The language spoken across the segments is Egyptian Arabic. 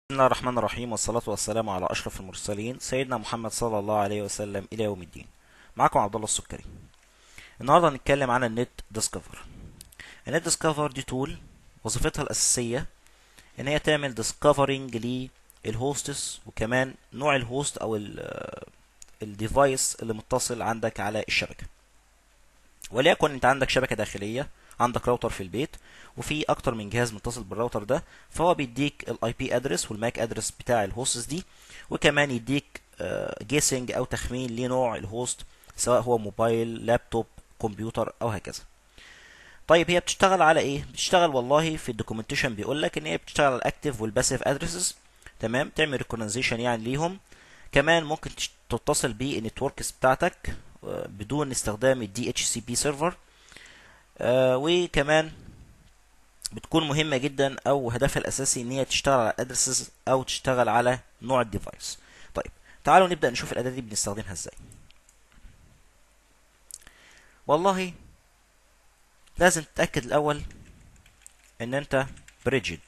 بسم الله الرحمن الرحيم والصلاة والسلام على أشرف المرسلين سيدنا محمد صلى الله عليه وسلم إلى يوم الدين معكم عبد الله السكري النهاردة هنتكلم عن النت ديسكفر النت ديسكفر دي تول وظيفتها الأساسية إن هي تعمل ديسكفرنج للهوستس وكمان نوع الهوست أو الديفايس اللي متصل عندك على الشبكة وليكن أنت عندك شبكة داخلية عندك راوتر في البيت وفي اكتر من جهاز متصل بالراوتر ده فهو بيديك الاي بي ادرس والماك ادرس بتاع الهوستس دي وكمان يديك جيسنج او تخمين لنوع الهوست سواء هو موبايل لابتوب كمبيوتر او هكذا طيب هي بتشتغل على ايه بتشتغل والله في الدوكيومنتيشن بيقول لك ان هي بتشتغل على الاكتيف والباسيف ادرسز تمام تعمل ريكوجنايزيشن يعني ليهم كمان ممكن تتصل بالنتوركس بتاعتك بدون استخدام الدي اتش سي بي سيرفر آه وكمان بتكون مهمة جدا او هدفها الاساسي ان هي تشتغل على ادرسز او تشتغل على نوع الديفايس طيب تعالوا نبدأ نشوف الاداة دي بنستخدمها ازاي والله لازم تتأكد الاول ان انت بريجد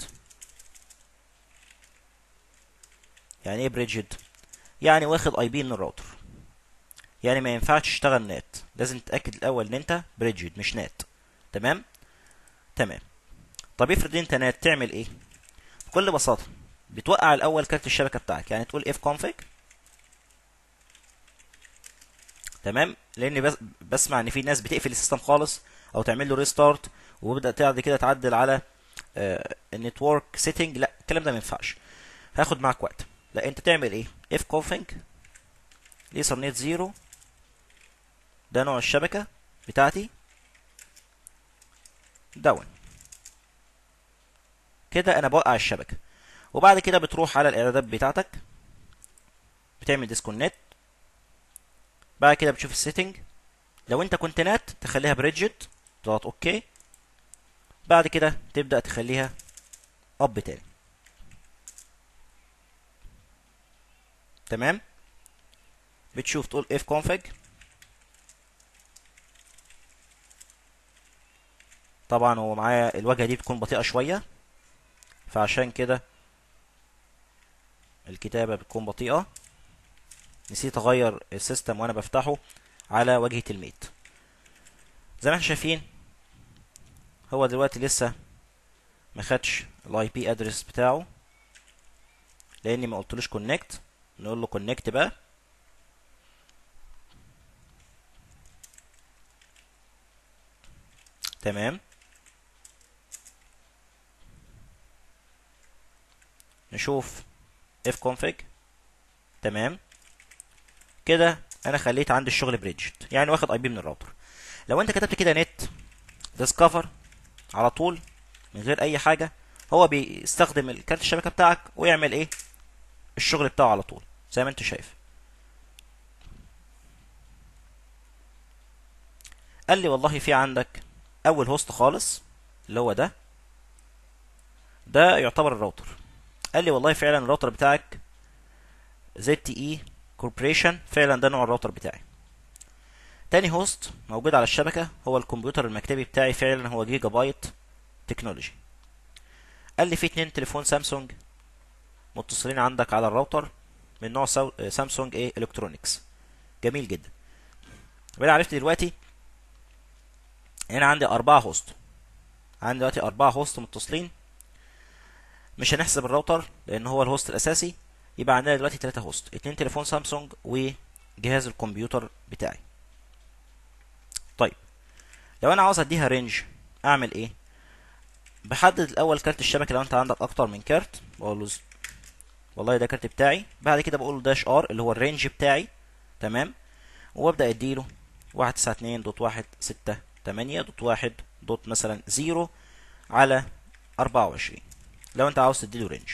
يعني ايه بريجد يعني واخد اي بي من الراوتر يعني ما ينفعش تشتغل نت لازم تتأكد الاول ان انت بريجد مش نت تمام تمام طب افرض انت نات تعمل ايه بكل بساطه بتوقع الاول كارت الشبكه بتاعك يعني تقول اف config تمام لان بس بسمع ان في ناس بتقفل السيستم خالص او تعمل له ريستارت وبدا بعد كده تعدل على آه النتورك سيتنج لا الكلام ده ما ينفعش هاخد معاك وقت لا انت تعمل ايه اف config الايثرنت زيرو ده نوع الشبكه بتاعتي داون كده انا بوقع الشبكه وبعد كده بتروح على الاعدادات بتاعتك بتعمل ديسكونكت بعد كده بتشوف السيتنج لو انت كنت نات تخليها بريدجت تضغط اوكي بعد كده تبدا تخليها اب تاني تمام بتشوف تقول اف config طبعا هو معايا الواجهه دي بتكون بطيئه شويه فعشان كده الكتابه بتكون بطيئه نسيت اغير السيستم وانا بفتحه على واجهه الميت زي ما احنا شايفين هو دلوقتي لسه ما خدش الاي بي ادرس بتاعه لاني ما قلتلوش كونكت نقول له كونكت بقى تمام نشوف اف config تمام كده انا خليت عندي الشغل بريدجت يعني واخد اي بي من الراوتر لو انت كتبت كده نت ديسكفر على طول من غير اي حاجه هو بيستخدم الكارت الشبكه بتاعك ويعمل ايه الشغل بتاعه على طول زي ما انت شايف قال لي والله في عندك اول هوست خالص اللي هو ده ده يعتبر الراوتر قال لي والله فعلا الراوتر بتاعك زد تي اي كوربريشن فعلا ده نوع الراوتر بتاعي تاني هوست موجود على الشبكة هو الكمبيوتر المكتبي بتاعي فعلا هو جيجا بايت تكنولوجي قال لي في اتنين تليفون سامسونج متصلين عندك على الراوتر من نوع سامسونج ايه الكترونكس جميل جدا وانا عرفت دلوقتي هنا عندي أربعة هوست عندي دلوقتي أربعة هوست متصلين مش هنحسب الراوتر لأن هو الهوست الأساسي يبقى عندنا دلوقتي تلاتة هوست اتنين تليفون سامسونج وجهاز الكمبيوتر بتاعي طيب لو أنا عاوز أديها رينج أعمل إيه؟ بحدد الأول كارت الشبكة لو أنت عندك أكتر من كارت بقول له والله ده كارت بتاعي بعد كده بقول له داش ار اللي هو الرينج بتاعي تمام وابدأ اديله واحد تسعة اتنين دوت واحد ستة تمانية دوت واحد دوت مثلا زيرو على أربعة وعشرين لو انت عاوز تديله رينج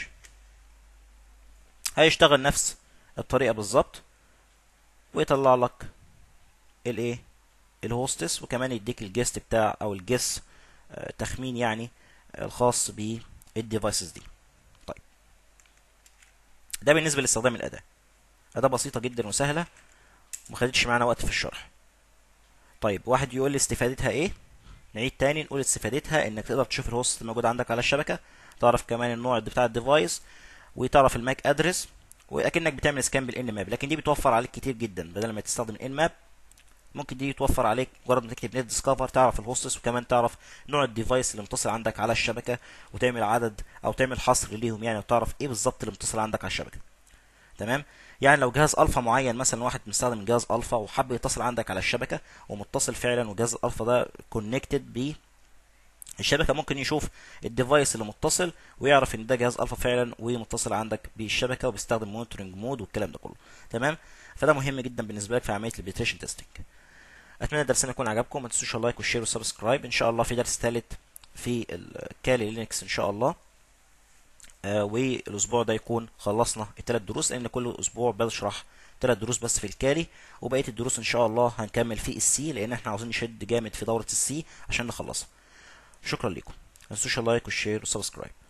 هيشتغل نفس الطريقة بالظبط ويطلع لك الايه الهوستس وكمان يديك الجيست بتاع او الجس آه تخمين يعني الخاص بالديفايسز دي طيب ده بالنسبة لاستخدام الأداة أداة بسيطة جدا وسهلة ومخدتش معانا وقت في الشرح طيب واحد يقول لي استفادتها ايه نعيد تاني نقول استفادتها انك تقدر تشوف الهوست الموجود عندك على الشبكه تعرف كمان النوع بتاع الديفايس وتعرف الماك ادرس واكنك بتعمل سكان بالان ماب لكن دي بتوفر عليك كتير جدا بدل ما تستخدم الان ماب ممكن دي توفر عليك مجرد ما تكتب نت ديسكفر تعرف الهوستس وكمان تعرف نوع الديفايس اللي متصل عندك على الشبكه وتعمل عدد او تعمل حصر ليهم يعني وتعرف ايه بالظبط اللي متصل عندك على الشبكه تمام يعني لو جهاز الفا معين مثلا واحد مستخدم جهاز الفا وحب يتصل عندك على الشبكه ومتصل فعلا وجهاز الالفا ده كونكتد ب الشبكه ممكن يشوف الديفايس اللي متصل ويعرف ان ده جهاز الفا فعلا ومتصل عندك بالشبكه وبيستخدم مونيتورنج مود والكلام ده كله تمام فده مهم جدا بالنسبه لك في عمليه البيتريشن تيستنج اتمنى الدرس يكون عجبكم ما تنسوش اللايك والشير والسبسكرايب ان شاء الله في درس ثالث في الكالي لينكس ان شاء الله آه والاسبوع ده يكون خلصنا الثلاث دروس لان كل اسبوع بشرح ثلاث دروس بس في الكالي وبقيه الدروس ان شاء الله هنكمل في السي لان احنا عاوزين نشد جامد في دوره السي عشان نخلصها شكرا لكم ما تنسوش اللايك والشير والسبسكرايب